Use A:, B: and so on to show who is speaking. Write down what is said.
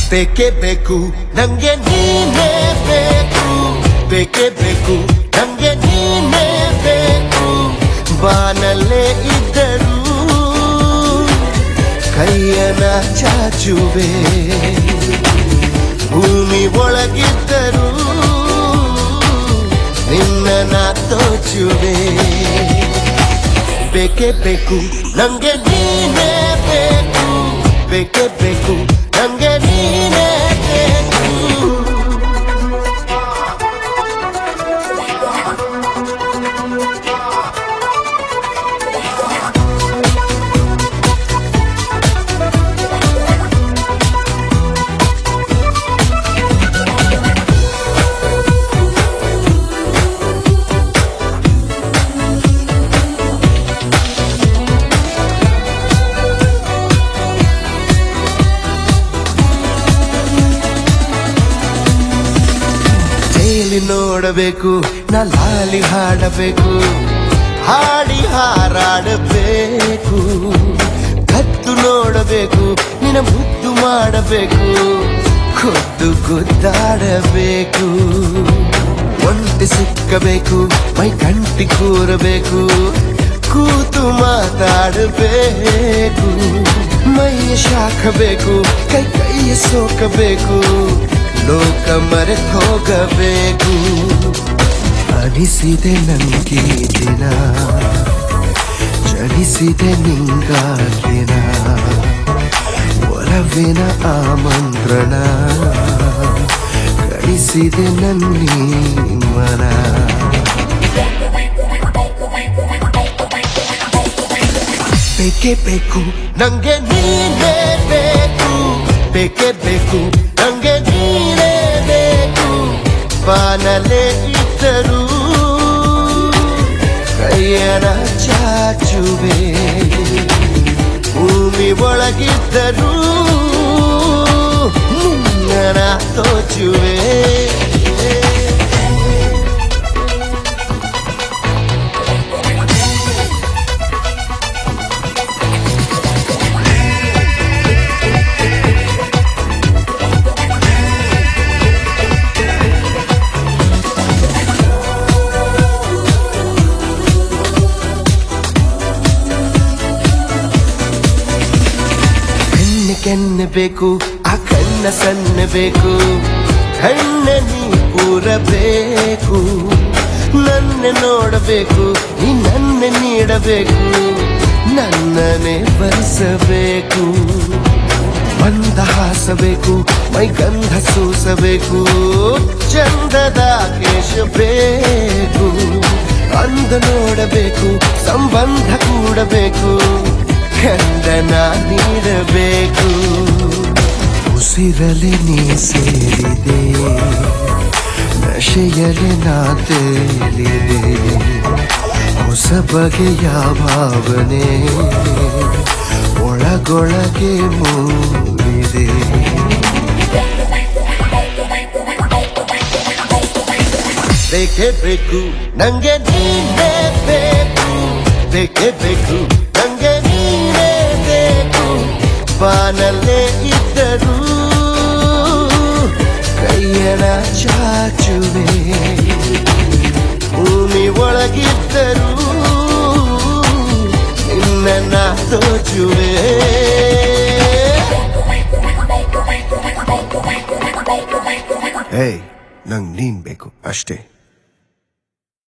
A: ಬೇಕೇ ಬೇಕು ನಂಗೆ ನೀನೇ ಬೇಕು ಬೇಕೇ ಬೇಕು ನಂಗೆ ನೀನೇ ಬೇಕು ಬಾನಲ್ಲೇ ಇದ್ದರು ಕೈಯನ ಚಾಚುವೆ ಭೂಮಿ ಒಳಗಿದ್ದರು ನಿನ್ನ ತೋಚುವೆ ಬೇಕೇ ಬೇಕು ನಂಗೆ ನೀನೇ ಬೇಕು ಬೇಕೇ ಬೇಕು ನಂಗೆ ನೀನೇ ಬೇಕು ತೇಲಿ ನೋಡಬೇಕು ನಾ ಲಾಲಿ ಹಾಡಬೇಕು ಹಾಡಿ ಹಾರಾಡಬೇಕು ಕತ್ತು ನೋಡಬೇಕು ನಿನ್ನ ಮುದ್ದು ಮಾಡಬೇಕು ಖುದ್ದು ಗುದ್ದಾಡಬೇಕು ಒಂಟಿ ಸಿಕ್ಕಬೇಕು ಮೈ ಕಂಟಿ ಕೂರಬೇಕು ಕೂತು ಮಾತಾಡಬೇಕು ಮೈಯ ಶಾಖಬೇಕು ಕೈ ಕೈಯ ಸೋಕಬೇಕು ಲೋಕ ಮರೆತು ಹೋಗಬೇಕು ಅನಿಸಿದೆ ನನಗೆ ದಿನ ಚಲಿಸಿದೆ ನಿಂಗಾಗಿನ ಒಲವಿನ ಆಮಂತ್ರಣ ಕಳಿಸಿದೆ ನನ್ನಿ ಮನ ಬೇಕೇ ಬೇಕು ನಂಗೆ ನೀನೇ ಬೇಕು ಬೇಕೇ ಬೇಕು ನಂಗೆ ನೀನೇ ಬೇಕು ಬಾನಲೆ ಇದ್ದರು ಕೈಯನ ಚಾಚುವೆ ಭೂಮಿ ಒಳಗಿದ್ದರು ನಿನ್ನ ತೋಚುವೆ ಹೆಣ್ಣೆ ಕೆನ್ನೆ ಬೇಕು ಆ ಕಣ್ಣ ಸಣ್ಣ ಬೇಕು ಕಣ್ಣ ನೀ ಕೂರಬೇಕು ನನ್ನ ನೋಡಬೇಕು ನೀ ನನ್ನ ನೀಡಬೇಕು ನನ್ನನೆ ಬರೆಸಬೇಕು ಬಂದ ಹಾಸಬೇಕು ಮೈ ಗಂಧ ಸೂಸಬೇಕು ಚಂದದ ಕೇಶ ಬೇಕು ಅಂದ ನೋಡಬೇಕು ಸಂಬಂಧ ಕೂಡಬೇಕು ಖಂಡನ ನೀಡಬೇಕು ಉಸಿರಲೆ ನೀ ಸೇರಿದೆ ನಶೆಯಲೆ ನಾ ತೇಲಿದೆ ಹೊಸ ಬಗೆಯ ಭಾವನೆ ಒಳಗೊಳಗೆ ಮೂಡಿದೆ ಬೇಕೇ ಬೇಕು ನಂಗೆ ನೀನೇ ಬೇಕು ಬೇಕೇ ಬೇಕು ನಂಗೆ ನೀನೇ ಬೇಕು ಬಾನಲ್ಲೇ ಇದ್ದರು ಕೈಯನ ಚಾಚುವೆ ಭೂಮಿ ಒಳಗಿದ್ದರು ನಿನ್ನ ತೋಚುವೆ ಏಯ್ ನಂಗ್ ನೀನ್ ಬೇಕು ಅಷ್ಟೇ